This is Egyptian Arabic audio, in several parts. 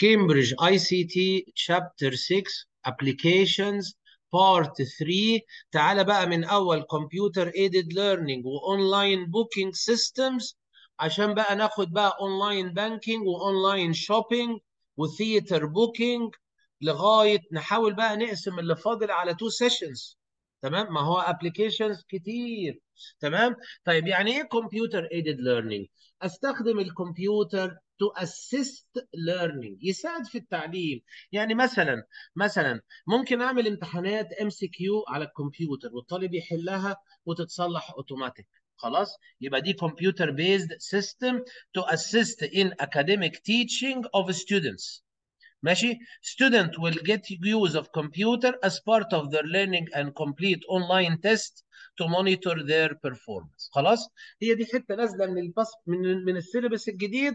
كامبريدج اي سي تي شابتر 6 ابلكيشنز بارت 3 تعالى بقى من اول كمبيوتر ايدد ليرنينج واونلاين بوكينج سيستمز عشان بقى ناخد بقى اونلاين بانكينج واونلاين شوبينج وثياتر بوكينج لغايه نحاول بقى نقسم اللي فاضل على تو سيشنز تمام ما هو ابلكيشنز كتير تمام طيب يعني ايه كمبيوتر ايدد ليرنينج استخدم الكمبيوتر تو اسيست ليرنينج يساعد في التعليم يعني مثلا مثلا ممكن اعمل امتحانات ام سي كيو على الكمبيوتر والطالب يحلها وتتصلح اوتوماتيك خلاص يبقى دي كمبيوتر بيزد سيستم تو اسيست ان academic teaching of students ماشي student will get use of computer as part of their learning and complete online test to monitor their performance خلاص هي دي حته نازله من الباس من من السيلبس الجديد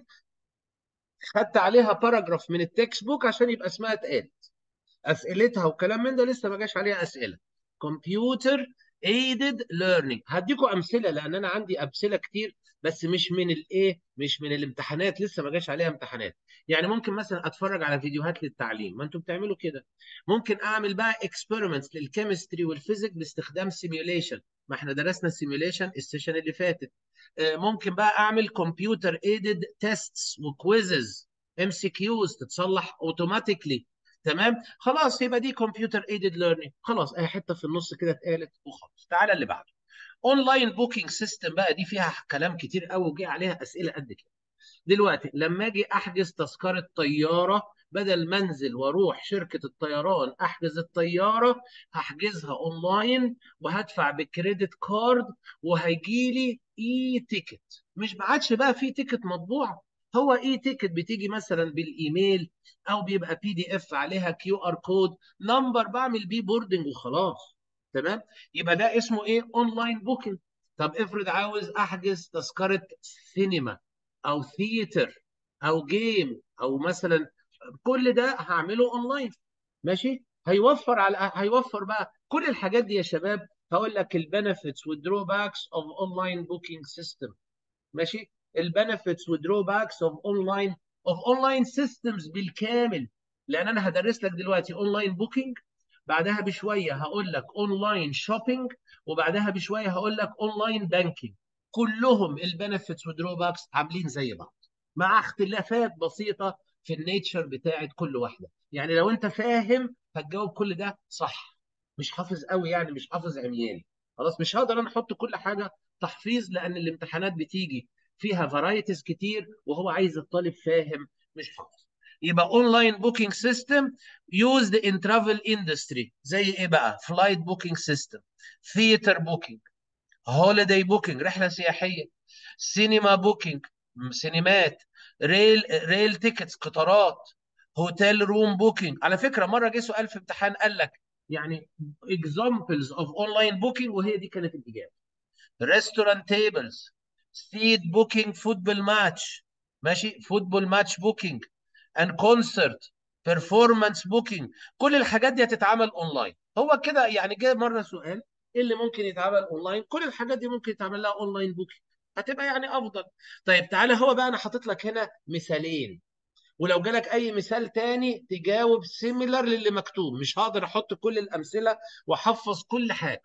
خدت عليها باراجراف من التكست بوك عشان يبقى اسمها اتقالت اسئلتها وكلام من ده لسه ما جاش عليها اسئله كمبيوتر ايدد ليرنينج هديكم امثله لان انا عندي امثله كتير بس مش من الايه مش من الامتحانات لسه ما جاش عليها امتحانات يعني ممكن مثلا اتفرج على فيديوهات للتعليم ما انتم بتعملوا كده ممكن اعمل بقى اكسبيرمنتس للكيمستري والفيزيك باستخدام سيميوليشن ما احنا درسنا سيميوليشن السيشن اللي فاتت ممكن بقى اعمل كمبيوتر ايدد تيستس وكويزز ام سي كيوز تتصلح اوتوماتيكلي تمام خلاص يبقى دي كمبيوتر ايدد ليرنينج خلاص اهي حته في النص كده اتقالت وخلاص تعالى اللي بعده اونلاين بوكينج سيستم بقى دي فيها كلام كتير قوي وجه عليها اسئله قد كده دلوقتي لما اجي احجز تذكره طياره بدل ما انزل واروح شركه الطيران احجز الطياره هحجزها اونلاين وهدفع بكريدت كارد وهيجي لي اي تيكت مش بعدش بقى في تيكت مطبوع هو اي تيكت بتيجي مثلا بالايميل او بيبقى بي دي اف عليها كيو ار كود نمبر بعمل بيه بوردنج وخلاص تمام يبقى ده اسمه ايه اونلاين بوكينج طب افرض عاوز احجز تذكره سينما او ثياتر او جيم او مثلا كل ده هعمله اونلاين ماشي هيوفر على هيوفر بقى كل الحاجات دي يا شباب هقول لك البنفيتس والدروباكس اوف اونلاين بوكينج سيستم ماشي البنفيتس والدروباكس اوف اونلاين اوف اونلاين سيستمز بالكامل لان انا هدرس لك دلوقتي اونلاين بوكينج بعدها بشويه هقول لك اونلاين شوبينج وبعدها بشويه هقول لك اونلاين بانكينج كلهم البنفيتس والدروباكس عاملين زي بعض مع اختلافات بسيطه في النيتشر بتاعت كل واحده يعني لو انت فاهم هتجاوب كل ده صح مش حافظ قوي يعني مش حافظ عمياني خلاص مش هقدر انا احط كل حاجه تحفيظ لان الامتحانات بتيجي فيها فرايتيز كتير وهو عايز الطالب فاهم مش حافظ يبقى اونلاين بوكينج سيستم يوزد ان ترافل اندستري زي ايه بقى فلايت بوكينج سيستم ثياتر بوكينج هوليداي بوكينج رحله سياحيه سينما بوكينج سينمات ريل ريل تيكتس قطارات هوتيل روم بوكينج على فكره مره جه سؤال في امتحان قال لك يعني examples of online booking وهي دي كانت الاجابه ريستورانت تيبلز سيت بوكينج فوتبول ماتش ماشي فوتبول ماتش بوكينج and concert performance booking كل الحاجات دي هتتعمل اونلاين هو كده يعني جه مره سؤال ايه اللي ممكن يتعمل اونلاين كل الحاجات دي ممكن يتعمل لها اونلاين بوكينج هتبقى يعني افضل طيب تعالى هو بقى انا حاطط لك هنا مثالين ولو جالك اي مثال تاني تجاوب سيميلر للي مكتوب مش هقدر احط كل الامثله واحفظ كل حاجه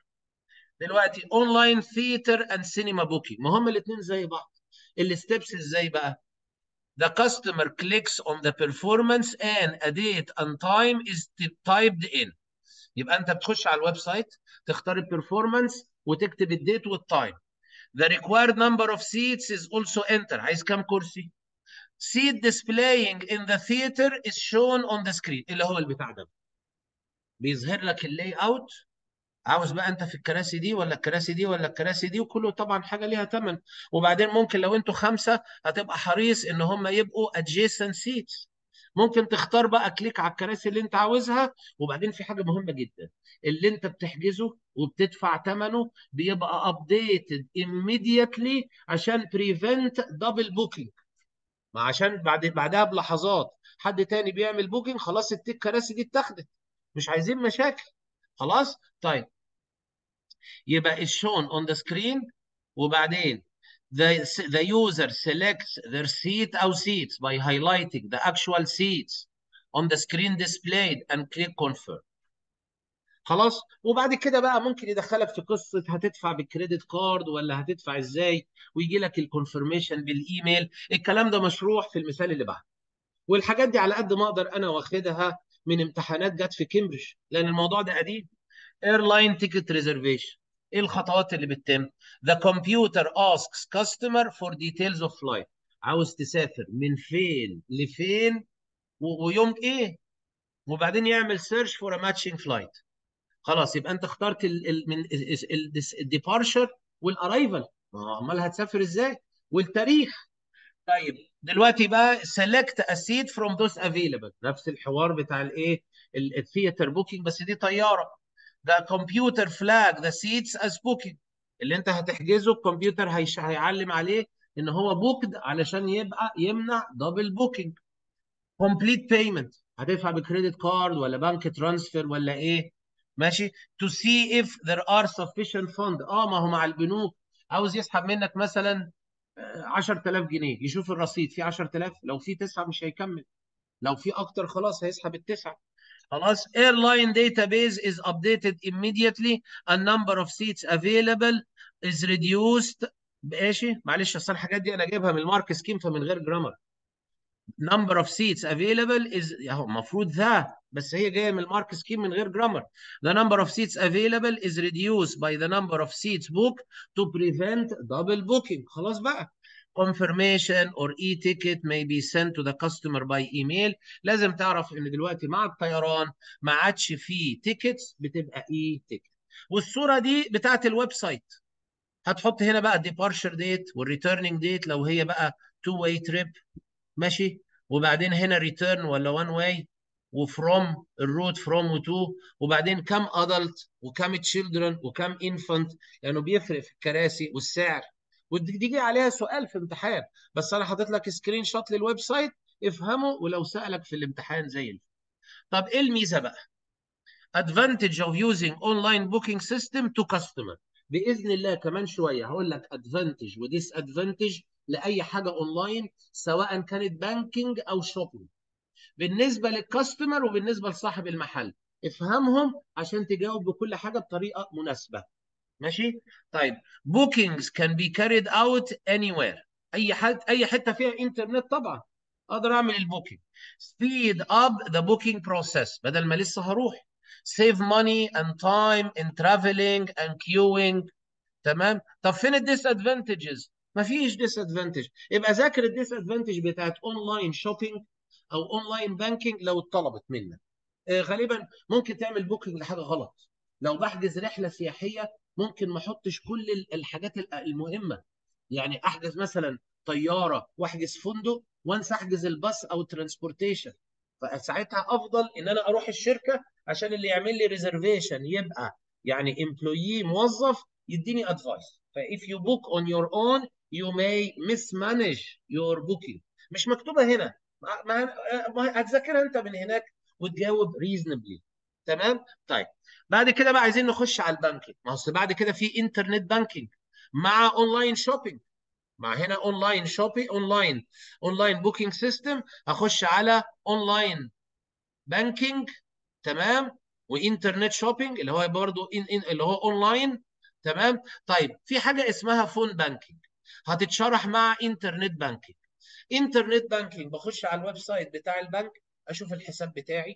دلوقتي اونلاين ثياتر اند سينما بوكينج ما هم الاثنين زي بعض الستبس ازاي بقى The customer clicks on the performance and a date and time is typed in. يبقى انت بتخش على الويب سايت تختار البرفورمانس وتكتب الديت والتايم. The required number of seats is also enter. عايز كام كرسي؟ Seat displaying in the theater is shown on the screen اللي هو البتاع ده. بيظهر لك اللاي اوت عاوز بقى انت في الكراسي دي ولا الكراسي دي ولا الكراسي دي وكله طبعا حاجه ليها ثمن وبعدين ممكن لو انتوا خمسه هتبقى حريص ان هم يبقوا adjacent seats ممكن تختار بقى كليك على الكراسي اللي انت عاوزها وبعدين في حاجه مهمه جدا اللي انت بتحجزه وبتدفع ثمنه بيبقى updated immediately عشان prevent double booking ما عشان بعد بعدها بلحظات حد تاني بيعمل بوكينج خلاص الكراسي دي اتاخدت مش عايزين مشاكل خلاص طيب يبقى is shown on the screen وبعدين the, the user selects their seat أو seats by highlighting the actual seats on the screen displayed and click confirm خلاص وبعد كده بقى ممكن يدخلك في قصه هتدفع بالكريدت كارد ولا هتدفع ازاي ويجي لك الكونفirmation بالايميل الكلام ده مشروح في المثال اللي بعده والحاجات دي على قد ما اقدر انا واخدها من امتحانات جت في كامبريدج لان الموضوع ده قديم ايرلاين تيكت ريزرفيشن ايه الخطوات اللي بتتم the computer asks customer for details of flight عاوز تسافر من فين لفين ويوم ايه وبعدين يعمل سيرش فور ا ماتشنج فلايت خلاص يبقى انت اخترت ال ال من الديبارشر والارايفل امال هتسافر ازاي والتاريخ طيب دلوقتي بقى select a seat from those available نفس الحوار بتاع الايه الثياتر بوكينج بس دي طياره the computer flag the seats as booking اللي انت هتحجزه الكمبيوتر هيش... هيعلم عليه ان هو بوكد علشان يبقى يمنع دبل بوكينج complete payment هتدفع بكريدت كارد ولا بنك ترانسفير ولا ايه ماشي to see if there are sufficient fund اه ما هو مع البنوك عاوز يسحب منك مثلا 10000 جنيه يشوف الرصيد في 10000 لو في تسعه مش هيكمل لو في اكتر خلاص هيسحب التسعه خلاص airline database is updated immediately a number of seats available is reduced ماشي معلش اصل الحاجات دي انا جايبها من المارك سكيم فمن غير جرامر number of seats available is اهو المفروض ذا بس هي جايه من المارك سكيم من غير جرامر the number of seats available is reduced by the number of seats booked to prevent double booking خلاص بقى confirmation or e-ticket may be sent to the customer by email لازم تعرف ان دلوقتي مع الطيران ما عادش فيه تيكتس بتبقى اي تيكت والصوره دي بتاعت الويب سايت هتحط هنا بقى departure date والreturning date لو هي بقى two way trip ماشي وبعدين هنا ريتيرن ولا وان واي وفروم الروت فروم وتو وبعدين كم ادلت وكم تشيلدرن وكم انفانت لانه يعني بيفرق في الكراسي والسعر ودي عليها سؤال في امتحان بس انا حاطط لك سكرين شوت للويب سايت افهمه ولو سالك في الامتحان زي الفل طب ايه الميزه بقى advantage of using online booking system to customer باذن الله كمان شويه هقول لك advantage وديس advantage لاي حاجه اونلاين سواء كانت بانكينج او شوبينج بالنسبه للكاستمر وبالنسبه لصاحب المحل افهمهم عشان تجاوب بكل حاجه بطريقه مناسبه ماشي طيب bookings can be carried out anywhere اي حد اي حته فيها انترنت طبعا اقدر اعمل البوكينج speed up the booking process بدل ما لسه هروح save money and time in traveling and queuing تمام طب فين الديس ادفانتجز مفيش ديس ادفانتج يبقى ذاكر الديس ادفانتج بتاعت اونلاين شوبينج او اونلاين بانكينج لو اتطلبت منك آه غالبا ممكن تعمل بوكينج لحاجه غلط لو بحجز رحله سياحيه ممكن ما احطش كل الحاجات المهمه يعني احجز مثلا طياره واحجز فندق وانسى احجز الباص او الترانسبورتيشن فساعتها افضل ان انا اروح الشركه عشان اللي يعمل لي ريزرفيشن يبقى يعني امبلويي موظف يديني ادفايس فاف يو بوك اون يور اون you may mismanage your booking مش مكتوبه هنا ما ما هتذاكرها انت من هناك وتجاوب reasonably تمام طيب بعد كده بقى عايزين نخش على البانكينج ما اصل بعد كده في انترنت بانكينج مع اونلاين شوبينج مع هنا اونلاين شوبينج اونلاين اونلاين بوكينج سيستم هخش على اونلاين بانكينج تمام وانترنت شوبينج اللي هو برضه إن إن اللي هو اونلاين تمام طيب في حاجه اسمها فون بانكينج هتتشرح مع انترنت بانكينج انترنت بانكينج بخش على الويب سايت بتاع البنك اشوف الحساب بتاعي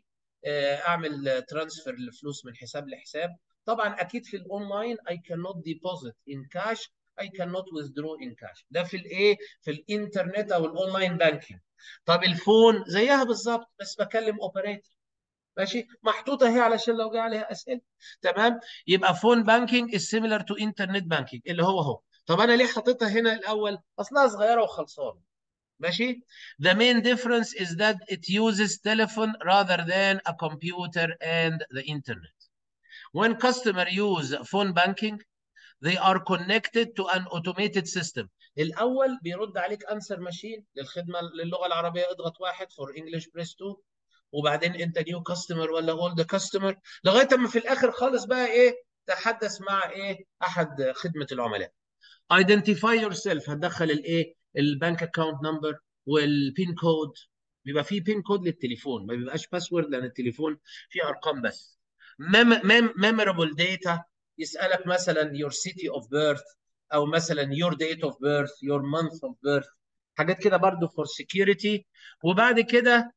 اعمل ترانسفير الفلوس من حساب لحساب طبعا اكيد في الاونلاين I cannot deposit in cash I cannot withdraw in cash ده في الايه في الانترنت او الاونلاين بانكينج طب الفون زيها بالظبط بس بكلم اوبريتور ماشي محطوطه اهي علشان لو جه عليها اسئله تمام يبقى فون بانكينج is similar to internet banking اللي هو اهو طب انا ليه حاططها هنا الاول اصلها صغيره وخلصانه ماشي the main difference is that it uses telephone rather than a computer and the internet when customer use phone banking they are connected to an automated system الاول بيرد عليك انسر ماشين للخدمه للغه العربيه اضغط واحد for English press 2 وبعدين انت نيو كاستمر ولا اولد كاستمر لغايه اما في الاخر خالص بقى ايه تحدث مع ايه احد خدمه العملاء identify yourself هتدخل الايه البنك اكونت نمبر والبين كود بيبقى فيه بين كود للتليفون ما بيبقاش باسورد لان التليفون فيه ارقام بس ميمورابل داتا يسالك مثلا your city of birth او مثلا your date of birth your month of birth حاجات كده برضو for security وبعد كده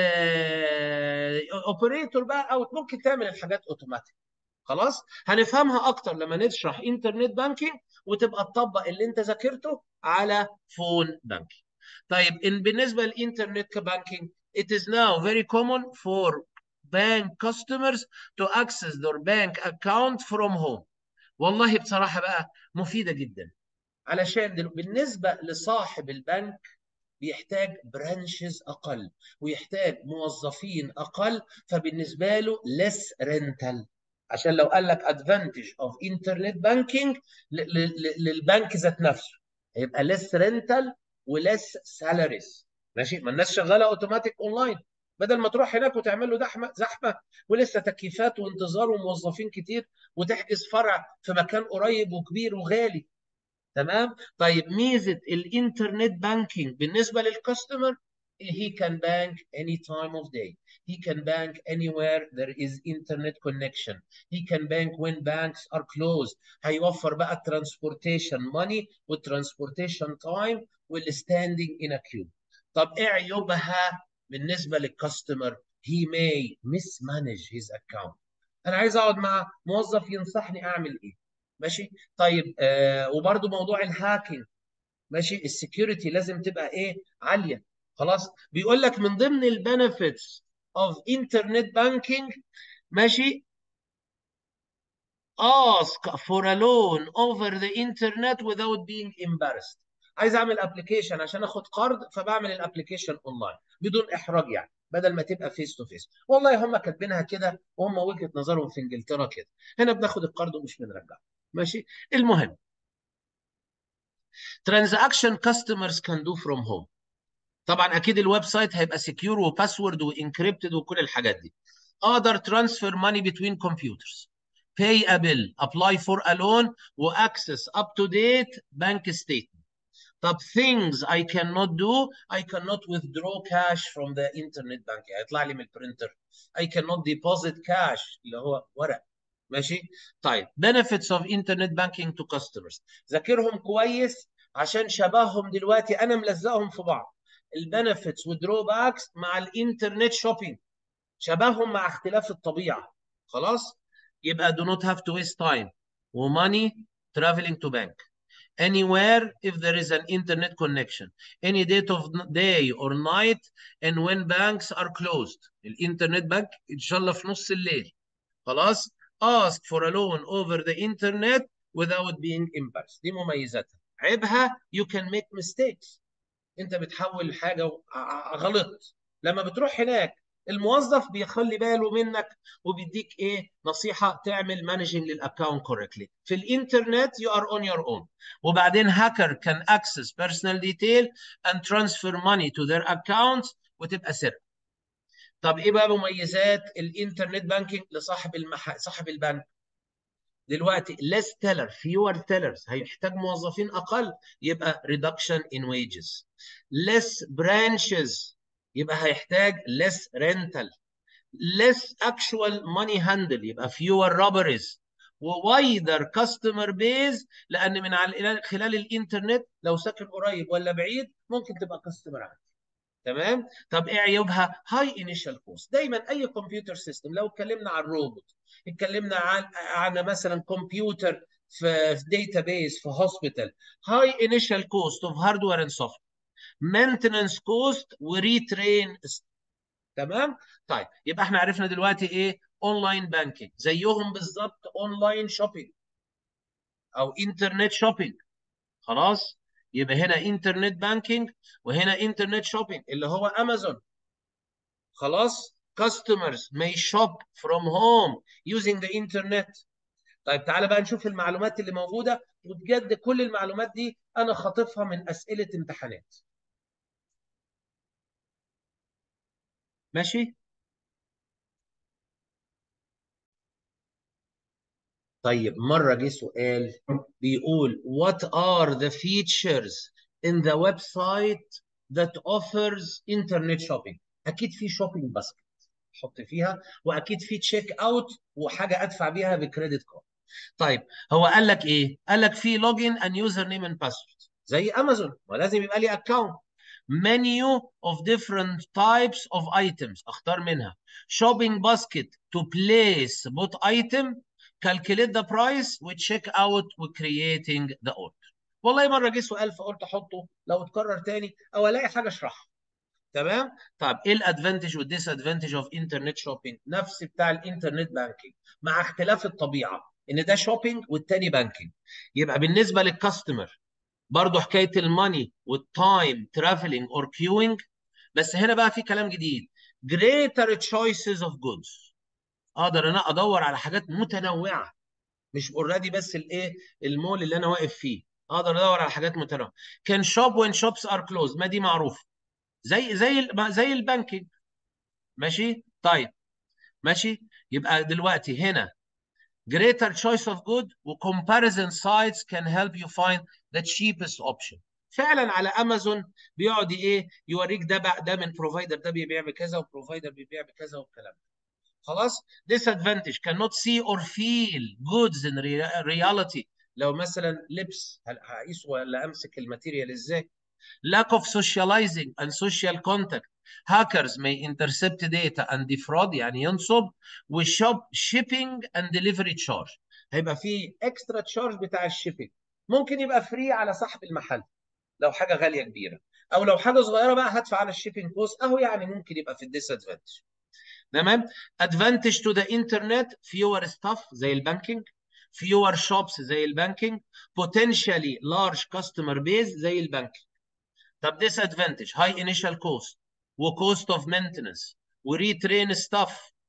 اوبريتور بقى او ممكن تعمل الحاجات اوتوماتيك خلاص هنفهمها اكتر لما نشرح انترنت بانكينج وتبقى تطبق اللي انت ذاكرته على فون بانكينج طيب إن بالنسبه للانترنت بانكينج it is now very common for bank customers to access their bank account from home والله بصراحه بقى مفيده جدا علشان دل... بالنسبه لصاحب البنك بيحتاج برانشز اقل ويحتاج موظفين اقل فبالنسبه له less rental عشان لو قال لك advantage of internet banking للبنك ذات نفسه هيبقى less rental ولess salaries ماشي ما الناس شغاله اوتوماتيك اونلاين بدل ما تروح هناك وتعمل له زحمه زحمه ولسه تكييفات وانتظار وموظفين كتير وتحجز فرع في مكان قريب وكبير وغالي تمام طيب ميزه الانترنت بانكينج بالنسبه للكاستمر he can bank any time of day he can bank anywhere there is internet connection he can bank when banks are closed هيوفر بقى الترانسبورتيشن ماني والترانسبورتيشن تايم والستاندينج in a queue طب ايه عيوبها بالنسبه للكاستمر he may mismanage his account انا عايز اقعد مع موظف ينصحني اعمل ايه ماشي طيب آه وبرده موضوع الهاكينج ماشي السكيورتي لازم تبقى ايه عاليه خلاص بيقول لك من ضمن البنفيتس اوف انترنت بانكينج ماشي ask for a loan over the internet without being embarrassed عايز اعمل ابلكيشن عشان اخد قرض فبعمل الابلكيشن اونلاين بدون احراج يعني بدل ما تبقى فيس تو فيس والله هم كاتبينها كده وهم وجهه نظرهم في انجلترا كده هنا بناخد القرض ومش بنرجعه ماشي المهم transaction customers can do from home طبعا اكيد الويب سايت هيبقى سكيور وباسورد وانكريبتد وكل الحاجات دي اقدر transfer money between computers pay a bill apply for a loan واكسس up to date bank statement طب things I cannot do I cannot withdraw cash from the internet bank هيطلع لي من البرينتر I cannot deposit cash اللي هو ورق ماشي طيب benefits of internet banking to customers ذاكرهم كويس عشان شبههم دلوقتي انا ملزقهم في بعض البنفيتس والدروباكس مع الانترنت شوبينج شبههم مع اختلاف الطبيعه خلاص يبقى do not have to waste time وmoney traveling to bank anywhere if there is an internet connection any date of day or night and when banks are closed الانترنت بنك ان شاء الله في نص الليل خلاص ask for a loan over the internet without being embarrassed دي مميزاتها عيبها you can make mistakes انت بتحول حاجه غلط لما بتروح هناك الموظف بيخلي باله منك وبيديك ايه نصيحه تعمل مانجنج للاكونت كوركتلي في الانترنت يو ار اون يور اون وبعدين هاكر كان اكسس بيرسونال ديتيل اند ترانسفير ماني تو ذير اكونت وتبقى سرقه طب ايه بقى مميزات الانترنت بانكينج لصاحب المح... صاحب البنك دلوقتي less teller fewer tellers هيحتاج موظفين اقل يبقى reduction in wages less branches يبقى هيحتاج less rental less actual money handle يبقى fewer robberies ووايدر كاستمر بيز لان من على خلال الانترنت لو ساكن قريب ولا بعيد ممكن تبقى كاستمر عندي تمام طب ايه عيوبها هاي انيشال كوست دايما اي كمبيوتر سيستم لو اتكلمنا عن روبوت اتكلمنا عن عن مثلا كمبيوتر في في داتا بيس في هوسبيتال هاي انيشال كوست اوف هاردوير اند سوفت مينتننس كوست وريترين تمام طيب يبقى احنا عرفنا دلوقتي ايه اونلاين بانكينج زيهم بالظبط اونلاين شوبينج او انترنت شوبينج خلاص يبقى هنا انترنت بانكينج وهنا انترنت شوبينج اللي هو امازون خلاص customers may shop from home using the internet طيب تعالى بقى نشوف المعلومات اللي موجوده وبجد كل المعلومات دي انا خاطفها من اسئله امتحانات ماشي طيب مرة جه سؤال بيقول what are the features in the website that offers internet shopping اكيد في shopping باسكت حط فيها واكيد في تشيك اوت وحاجه ادفع بيها بكريدت كارد طيب هو قال لك ايه قال لك في لوجن اند يوزر نيم اند باسورد زي امازون ولازم يبقى لي اكونت menu of different types of items اختار منها shopping basket to place both item calculate the price وcheck out وcreating the order والله مره جه سؤال فقلت احطه لو اتكرر تاني او الاقي حاجه اشرحها تمام طب ايه الادفانتج والديس ادفانتج اوف انترنت شوبينج نفس بتاع الانترنت بانكينج مع اختلاف الطبيعه ان ده شوبينج والتاني بانكينج يبقى بالنسبه للكاستمر برضه حكايه الماني والتايم ترافلينج اور كيوينج بس هنا بقى في كلام جديد greater choices of goods اقدر انا ادور على حاجات متنوعه مش اوريدي بس الايه المول اللي انا واقف فيه اقدر ادور على حاجات متنوعه كان شوب وين شوبس ار كلوز ما دي معروفه زي زي زي البانكينج ماشي طيب ماشي يبقى دلوقتي هنا greater choice of good و comparison sites can help you find the cheapest option فعلا على امازون بيقعد ايه يوريك ده بقى ده من بروفايدر ده بيبيع بكذا وبروفايدر بيبيع بكذا والكلام ده خلاص disadvantage cannot see or feel goods in reality لو مثلا لبس هقيسه ولا امسك الماتيريال ازاي lack of socializing and social contact hackers may intercept data and defraud يعني ينصب وشوب shipping and delivery charge هيبقى في اكسترا تشارج بتاع الشيبنج ممكن يبقى فري على صاحب المحل لو حاجه غاليه كبيره او لو حاجه صغيره بقى هدفع على الشيبنج كوست اهو يعني ممكن يبقى في الديس ادفانتج تمام ادفانتج تو ذا انترنت فيور ستاف زي البانكينج fewer shops زي البانكينج potentially large customer base زي البانكينج طب disadvantage high initial cost وcost of maintenance وريترين staff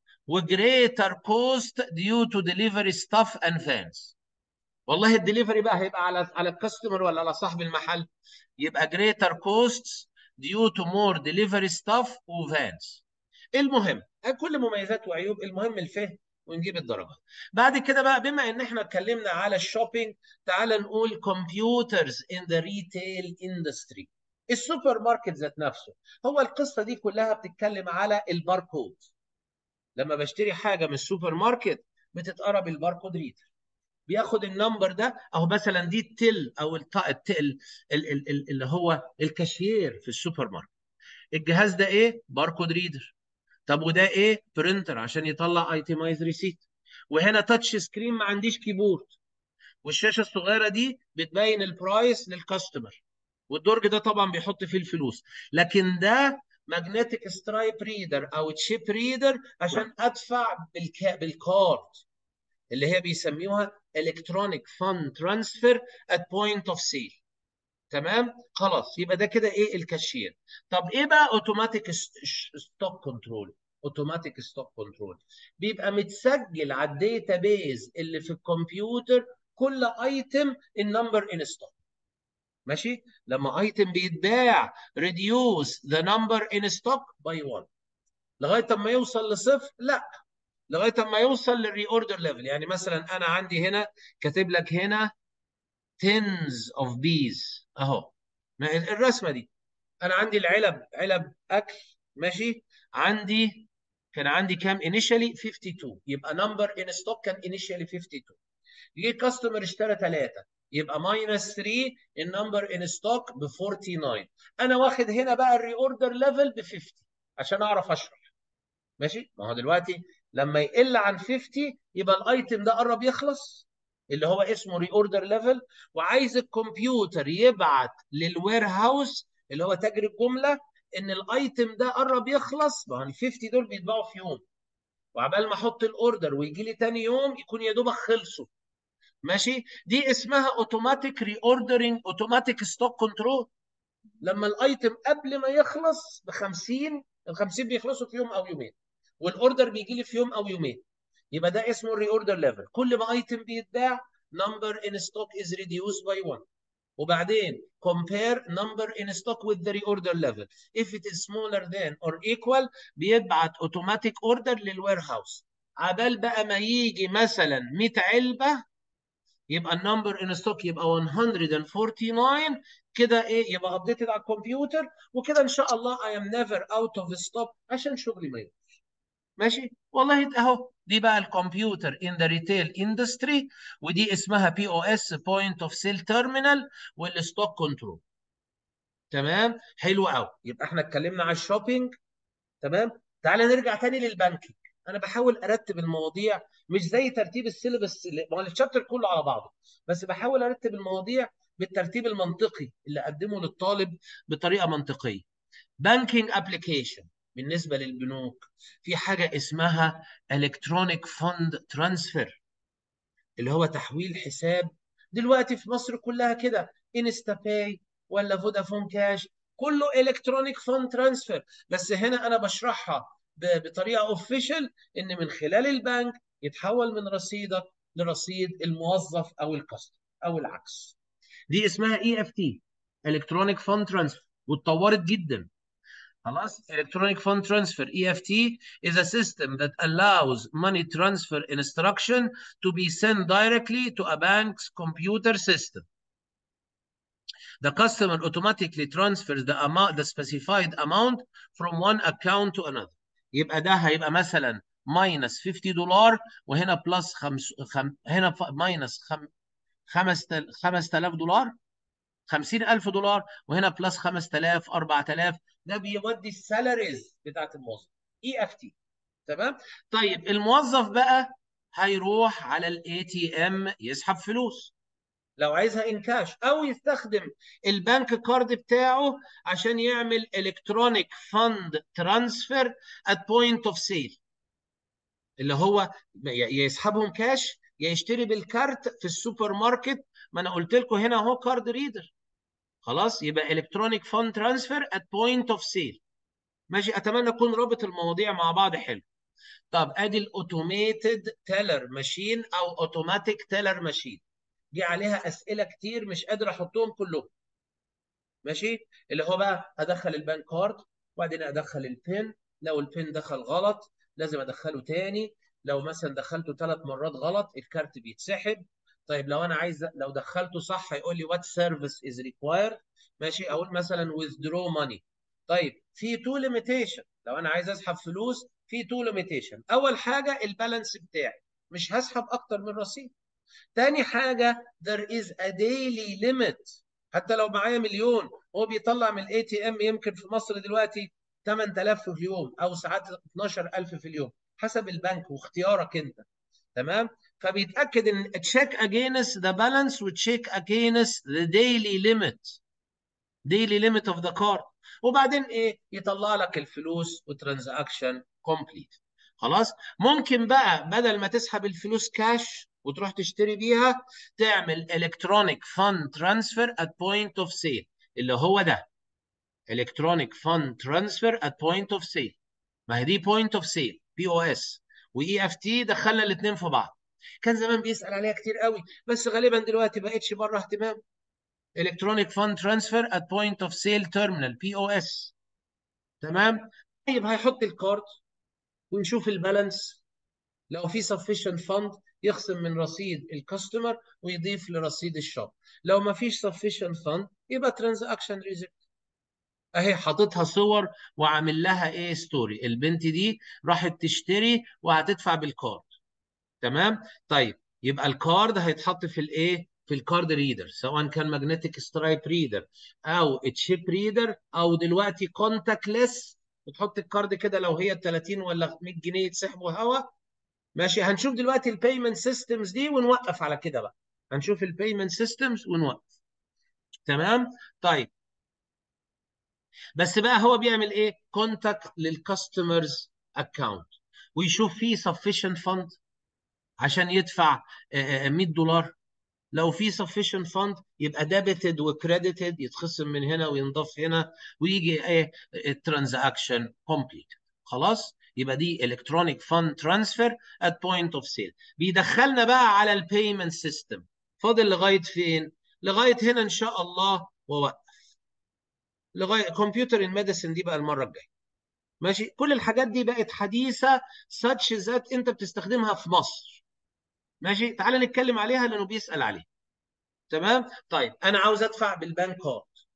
وgreater cost due to delivery staff and vans والله الدليفري بقى هيبقى على على الكاستمر ولا على صاحب المحل يبقى greater costs due to more delivery staff وفانز المهم كل مميزات وعيوب المهم الفهم ونجيب الدرجات بعد كده بقى بما ان احنا اتكلمنا على الشوبينج تعال نقول computers in the retail industry السوبر ماركت ذات نفسه هو القصه دي كلها بتتكلم على الباركود لما بشتري حاجه من السوبر ماركت بتتقرا بالباركود ريدر بياخد النمبر ده اهو مثلا دي التل او التل اللي هو الكاشير في السوبر ماركت الجهاز ده ايه باركود ريدر طب وده ايه برينتر عشان يطلع ايتمايز ريسيت وهنا تاتش سكرين ما عنديش كيبورد والشاشه الصغيره دي بتبين البرايس للكاستمر والدرج ده طبعا بيحط فيه الفلوس لكن ده ماجنتيك سترايب ريدر او تشيب ريدر عشان ادفع بالكا... بالكارد اللي هي بيسميوها الكترونيك فاند ترانسفير ات بوينت اوف سيل تمام خلاص يبقى ده كده ايه الكاشير طب ايه بقى اوتوماتيك ستوك كنترول اوتوماتيك ستوك كنترول بيبقى متسجل على الداتا بيز اللي في الكمبيوتر كل ايتم النمبر ان ستوك ماشي لما ايتم بيتباع reduce the number in stock by 1 لغايه اما يوصل لصفر لا لغايه اما يوصل للري اوردر ليفل يعني مثلا انا عندي هنا كاتب لك هنا tens of bees اهو الرسمه دي انا عندي العلب علب اكل ماشي عندي كان عندي كام initially 52 يبقى نمبر ان ستوك كان initially 52 جه كاستمر اشترى ثلاثه يبقى ماينس 3 النمبر ان ستوك ب 49 انا واخد هنا بقى الري اوردر ليفل ب 50 عشان اعرف اشرح ماشي ما هو دلوقتي لما يقل عن 50 يبقى الايتم ده قرب يخلص اللي هو اسمه ري اوردر ليفل وعايز الكمبيوتر يبعت للوير هاوس اللي هو تاجر الجمله ان الايتم ده قرب يخلص ما هو ال 50 دول بيتباعوا في يوم وعبال ما احط الاوردر ويجي لي تاني يوم يكون يا دوبك خلصوا ماشي دي اسمها اوتوماتيك ري اوردرنج اوتوماتيك ستوك كنترول لما الايتم قبل ما يخلص ب 50 ال 50 بيخلصوا في يوم او يومين والاوردر بيجي لي في يوم او يومين يبقى ده اسمه الري اوردر ليفل كل ما ايتم بيتباع number in stock is reduced by 1 وبعدين compare number in stock with the reorder level if it is smaller than or equal بيبعت automatic order للوير هاوس عبال بقى ما يجي مثلا 100 علبه يبقى النمبر ان ستوك يبقى 149 كده ايه يبقى ابديتد على الكمبيوتر وكده ان شاء الله I am never out of stop عشان شغلي ما يقفش ماشي والله اهو دي بقى الكمبيوتر ان ذا ريتيل اندستري ودي اسمها بي او اس بوينت اوف سيل تيرمينال والستوك كنترول تمام حلو قوي يبقى احنا اتكلمنا على الشوبينج تمام تعالى نرجع تاني للبنكينج انا بحاول ارتب المواضيع مش زي ترتيب السيلبس ما هو الشابتر كله على بعضه بس بحاول ارتب المواضيع بالترتيب المنطقي اللي اقدمه للطالب بطريقه منطقيه بانكينج ابلكيشن بالنسبه للبنوك في حاجه اسمها الكترونيك فند ترانسفير اللي هو تحويل حساب دلوقتي في مصر كلها كده انستا باي ولا فودافون كاش كله الكترونيك فند ترانسفير بس هنا انا بشرحها بطريقه اوفيشال ان من خلال البنك يتحول من رصيدك لرصيد الموظف او الكاستمر او العكس دي اسمها اي اف تي الكترونيك فند ترانسفير واتطورت جدا خلاص electronic fund transfer EFT is a system that allows money transfer instruction to be sent directly to a bank's computer system the customer automatically transfers the amount the specified amount from one account to another يبقى ده هيبقى مثلا minus 50 دولار وهنا بلس خمس خم... هنا minus خم... 5000 دولار 50000 دولار وهنا بلس 5000 4000 ده بيودي السالاريز بتاعت الموظف اي اف تي تمام طيب الموظف بقى هيروح على الاي تي ام يسحب فلوس لو عايزها ان كاش او يستخدم البنك كارد بتاعه عشان يعمل الكترونيك فند ترانسفير ات بوينت اوف سيل اللي هو يسحبهم كاش يا يشتري بالكارت في السوبر ماركت ما انا قلت لكم هنا اهو كارد ريدر خلاص يبقى الكترونيك فند ترانسفير ات بوينت اوف سيل ماشي اتمنى اكون رابط المواضيع مع بعض حلو طب ادي الاوتوميتد تيلر ماشين او اوتوماتيك تيلر ماشين دي عليها اسئله كتير مش قادر احطهم كلهم ماشي اللي هو بقى ادخل البنك كارد وبعدين ادخل البين لو البين دخل غلط لازم ادخله تاني لو مثلا دخلته ثلاث مرات غلط الكارت بيتسحب طيب لو انا عايز لو دخلته صح هيقول لي وات سيرفيس از ريكوايرد ماشي اقول مثلا withdraw ماني طيب في تو ليميتيشن لو انا عايز اسحب فلوس في تو ليميتيشن اول حاجه البالانس بتاعي مش هسحب اكتر من رصيد تاني حاجه there is a daily limit حتى لو معايا مليون هو بيطلع من الاي تي ام يمكن في مصر دلوقتي 8000 في اليوم او ساعات 12000 في اليوم حسب البنك واختيارك انت تمام فبيتاكد ان تشيك اجينست ذا بالانس وتشيك اجينست ذا ديلي ليميت ديلي ليميت اوف ذا كارد وبعدين ايه يطلع لك الفلوس وترانزاكشن كومبليت خلاص ممكن بقى بدل ما تسحب الفلوس كاش وتروح تشتري بيها تعمل الكترونيك فند ترانسفير ات بوينت اوف سيل اللي هو ده الكترونيك فند ترانسفير ات بوينت اوف سيل ما هي دي بوينت اوف سيل بي او اس واي اف تي دخلنا الاثنين في بعض كان زمان بيسال عليها كتير قوي بس غالبا دلوقتي بقتش بره اهتمام الكترونيك فند ترانسفير ات بوينت اوف سيل تيرمينال بي او اس تمام طيب هيحط الكارد ونشوف البالانس لو في sufficient fund يخصم من رصيد الكاستمر ويضيف لرصيد الشوب لو ما فيش sufficient fund يبقى ترانزاكشن ريزكت اهي حاططها صور وعامل لها ايه ستوري البنت دي راحت تشتري وهتدفع بالكارد تمام طيب يبقى الكارد هيتحط في الايه في الكارد ريدر سواء كان ماجنتيك سترايب ريدر او تشيب ريدر او دلوقتي كونتاكت ليس بتحط الكارد كده لو هي 30 ولا 100 جنيه يتسحبوا هوا ماشي هنشوف دلوقتي البيمنت سيستمز دي ونوقف على كده بقى هنشوف البيمنت سيستمز ونوقف تمام طيب بس بقى هو بيعمل ايه كونتاكت للكاستمرز اكونت ويشوف فيه sufficient fund عشان يدفع 100 دولار لو في sufficient fund يبقى debited وcredited يتخصم من هنا وينضاف هنا ويجي ايه الترانزاكشن complete خلاص يبقى دي electronic fund transfer at point of sale بيدخلنا بقى على البيمنت سيستم فاضل لغايه فين لغايه هنا ان شاء الله ووقف لغايه كمبيوتر الميديسن دي بقى المره الجايه ماشي كل الحاجات دي بقت حديثه such that انت بتستخدمها في مصر ماشي تعال نتكلم عليها لانه بيسال عليها تمام طيب انا عاوز ادفع بالبنك كارد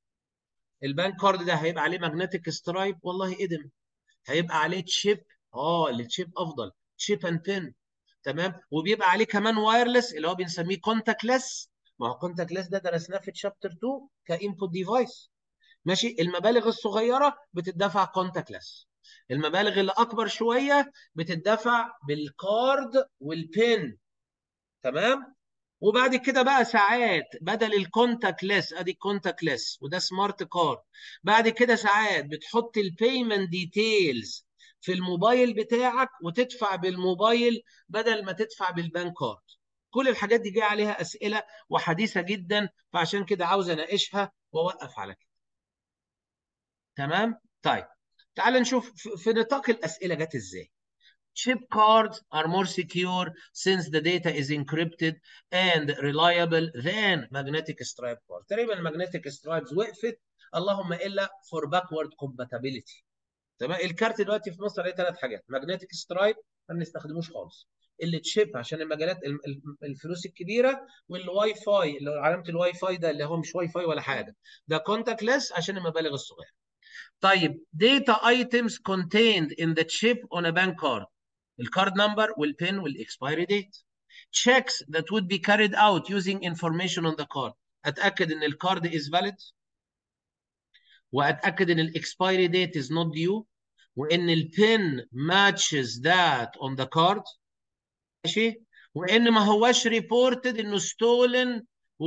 البانك كارد ده هيبقى عليه ماجنتيك سترايب والله ادم هيبقى عليه تشيب اه التشيب افضل تشيب اند بين تمام وبيبقى عليه كمان وايرلس اللي هو بنسميه كونتاكت ليس ما هو كونتاكت ليس ده درسناه في تشابتر 2 كانبوت ديفايس ماشي المبالغ الصغيره بتدفع كونتاكت ليس المبالغ اللي اكبر شويه بتدفع بالكارد والبين تمام وبعد كده بقى ساعات بدل الكونتاكت ليس ادي الكونتاكت ليس وده سمارت كارد بعد كده ساعات بتحط البيمنت ديتيلز في الموبايل بتاعك وتدفع بالموبايل بدل ما تدفع بالبنك كارد كل الحاجات دي جايه عليها اسئله وحديثه جدا فعشان كده عاوز اناقشها واوقف على كده تمام طيب تعال نشوف في نطاق الاسئله جت ازاي chip cards are more secure since the data is encrypted and reliable than magnetic stripe cards. تقريبا المagnetic stripes وقفت اللهم الا for backward compatibility. تمام الكارت دلوقتي في مصر عليه ثلاث حاجات magnetic stripe ما بنستخدموش خالص. اللي تشيب عشان المجالات الفلوس الكبيره والواي فاي اللي هو علامه الواي فاي ده اللي هو مش واي فاي ولا حاجه ده كونتاكت ليس عشان المبالغ الصغيره. طيب data items contained in the chip on a bank card الكارد نمبر والبين والاكسبيري ديت checks that would be carried out using information on the card اتاكد ان الكارد is valid واتاكد ان الاكسبيري ديت is not due وان البين matches that on the card ماشي وان ما هواش ريبورتد انه stolen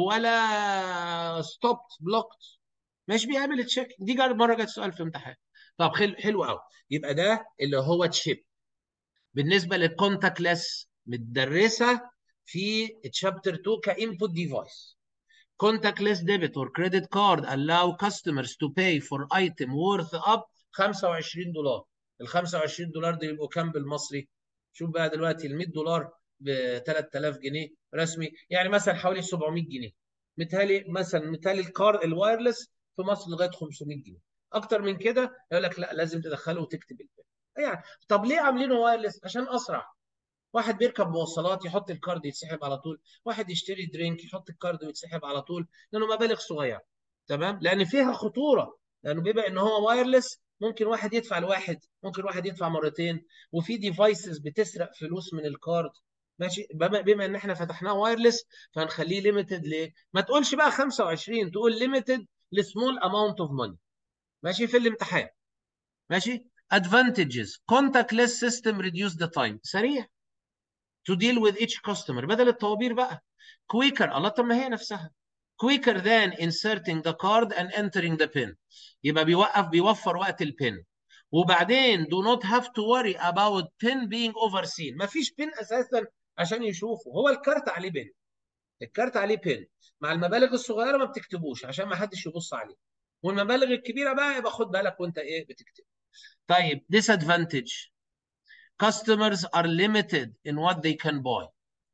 ولا stopped blocked مش بيعمل تشيك دي مره جت سؤال في امتحان طب حلو حلو قوي يبقى ده اللي هو تشيب بالنسبه للكونتاكت ليس متدرسه في تشابتر 2 كانبوت ديفايس contactless debit or credit card allow customers to pay for item worth up 25 دولار ال 25 دولار دي يبقوا كام بالمصري شوف بقى دلوقتي ال 100 دولار ب 3000 جنيه رسمي يعني مثلا حوالي 700 جنيه متهيألي مثلا متهيألي الكار الوايرلس في مصر لغايه 500 جنيه اكتر من كده يقول لك لا لازم تدخله وتكتب البيل يعني طب ليه عاملينه وايرلس عشان اسرع واحد بيركب مواصلات يحط الكارد يتسحب على طول واحد يشتري درينك يحط الكارد ويتسحب على طول لانه مبالغ صغيره تمام لان فيها خطوره لانه بيبقى ان هو وايرلس ممكن واحد يدفع لواحد ممكن واحد يدفع مرتين وفي ديفايسز بتسرق فلوس من الكارد ماشي بما, بما ان احنا فتحناه وايرلس فهنخليه ليميتد ليه؟ ما تقولش بقى 25 تقول ليميتد لسمول اماونت اوف ماني ماشي في الامتحان ماشي advantages contactless system reduce the time سريع to deal with each customer بدل الطوابير بقى quicker الله طب ما هي نفسها quicker than inserting the card and entering the pin يبقى بيوقف بيوفر وقت البين وبعدين do not have to worry about pin being overseen ما فيش بين اساسا عشان يشوفه هو الكارت عليه بين الكارت عليه بين مع المبالغ الصغيره ما بتكتبوش عشان ما حدش يبص عليه والمبالغ الكبيره بقى يبقى خد بالك وانت ايه بتكتب طيب disadvantage customers are limited in what they can buy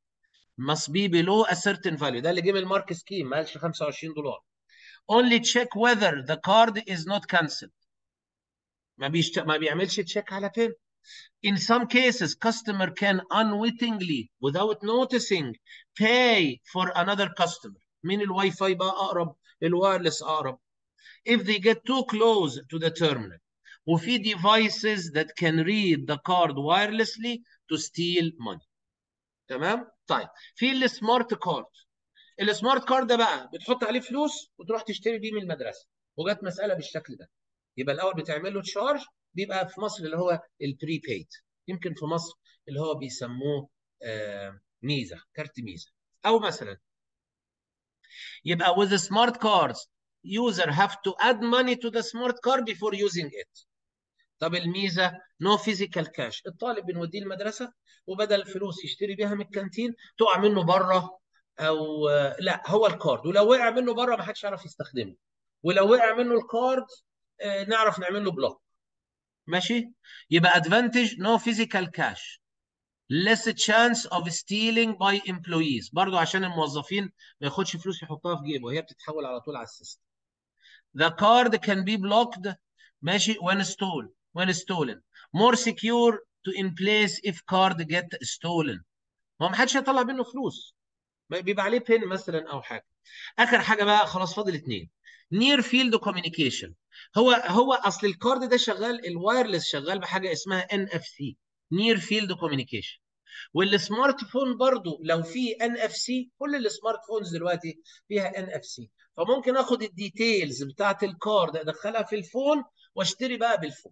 must be below a certain value ده اللي جه من المارك سكيم ما قالش 25 دولار only check whether the card is not cancelled ما بيشت... ما بيعملش تشيك على بين in some cases customer can unwittingly without noticing pay for another customer مين الواي فاي بقى اقرب الوايرلس اقرب if they get too close to the terminal وفي devices that can read the card wirelessly to steal money تمام طيب في السمارت كارد السمارت كارد ده بقى بتحط عليه فلوس وتروح تشتري بيه من المدرسه وجت مساله بالشكل ده يبقى الاول بتعمل له تشارج بيبقى في مصر اللي هو البريبيد يمكن في مصر اللي هو بيسموه آه ميزه كارت ميزه او مثلا يبقى with the smart cards user have to add money to the smart card before using it طب الميزه نو فيزيكال كاش الطالب بنوديه المدرسه وبدل الفلوس يشتري بيها من الكانتين تقع منه بره او لا هو الكارد ولو وقع منه بره ما حدش يعرف يستخدمه ولو وقع منه الكارد نعرف نعمل له بلوك ماشي يبقى ادفانتج نو فيزيكال كاش less chance of stealing by employees برضو عشان الموظفين ما ياخدش فلوس يحطها في جيبه هي بتتحول على طول على السيستم the card can be blocked ماشي when stolen when stolen more secure to in place if card get stolen هو ما حدش هيطلع منه فلوس بيبقى عليه بين مثلا او حاجه اخر حاجه بقى خلاص فاضل اثنين نير فيلد كوميونيكيشن هو هو اصل الكارد ده شغال الوايرلس شغال بحاجه اسمها ان اف سي نير فيلد كوميونيكيشن والسمارت فون برضو لو في ان اف سي كل السمارت فونز دلوقتي فيها ان اف سي فممكن اخد الديتيلز بتاعت الكارد ادخلها في الفون واشتري بقى بالفون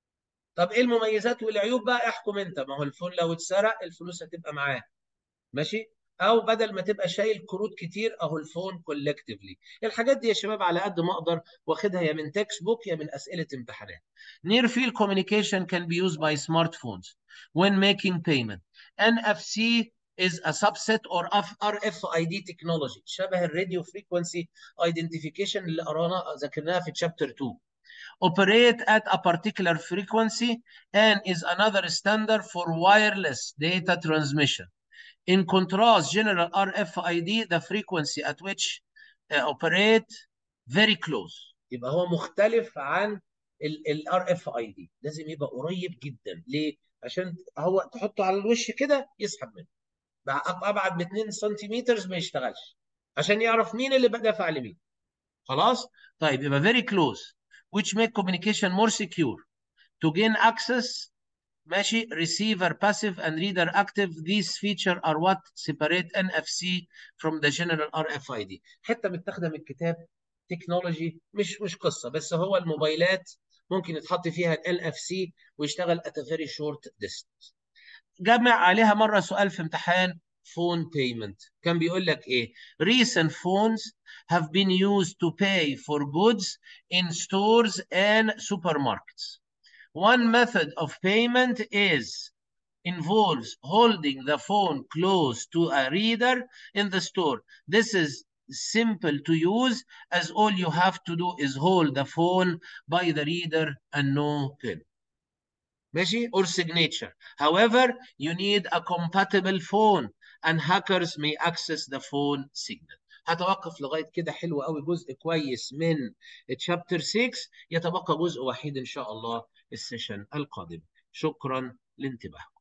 طب ايه المميزات والعيوب بقى احكم انت ما هو الفون لو اتسرق الفلوس هتبقى معاه ماشي او بدل ما تبقى شايل كروت كتير اهو الفون كولكتيفلي الحاجات دي يا شباب على قد ما اقدر واخدها يا من تكست بوك يا من اسئله امتحانات near field communication can be used by smartphones when making payment NFC is a subset or RFID technology شبه الراديو frequency identification اللي قرانا ذكرناها في chapter 2 operate at a particular frequency and is another standard for wireless data transmission In contrast, general RFID, the frequency at which uh, operate very close. يبقى هو مختلف عن ال RFID لازم يبقى قريب جدا ليه؟ عشان هو تحطه على الوش كده يسحب منه ابعد ب 2 سنتيمتر ما يشتغلش عشان يعرف مين اللي بدافع لمين خلاص طيب يبقى very close which make communication more secure to gain access ماشي receiver passive and reader active these feature are what separate NFC from the general RFID حته متاخده من الكتاب تكنولوجي مش مش قصه بس هو الموبايلات ممكن يتحط فيها ال NFC ويشتغل at a very short distance جمع عليها مره سؤال في امتحان phone payment كان بيقول لك ايه recent phones have been used to pay for goods in stores and supermarkets One method of payment is involves holding the phone close to a reader in the store. This is simple to use as all you have to do is hold the phone by the reader and no pin. ماشي or signature. However, you need a compatible phone and hackers may access the phone signal. هتوقف لغايه كده حلو قوي جزء كويس من تشابتر 6 يتبقى جزء وحيد ان شاء الله السيشن القادم شكرا لانتباهكم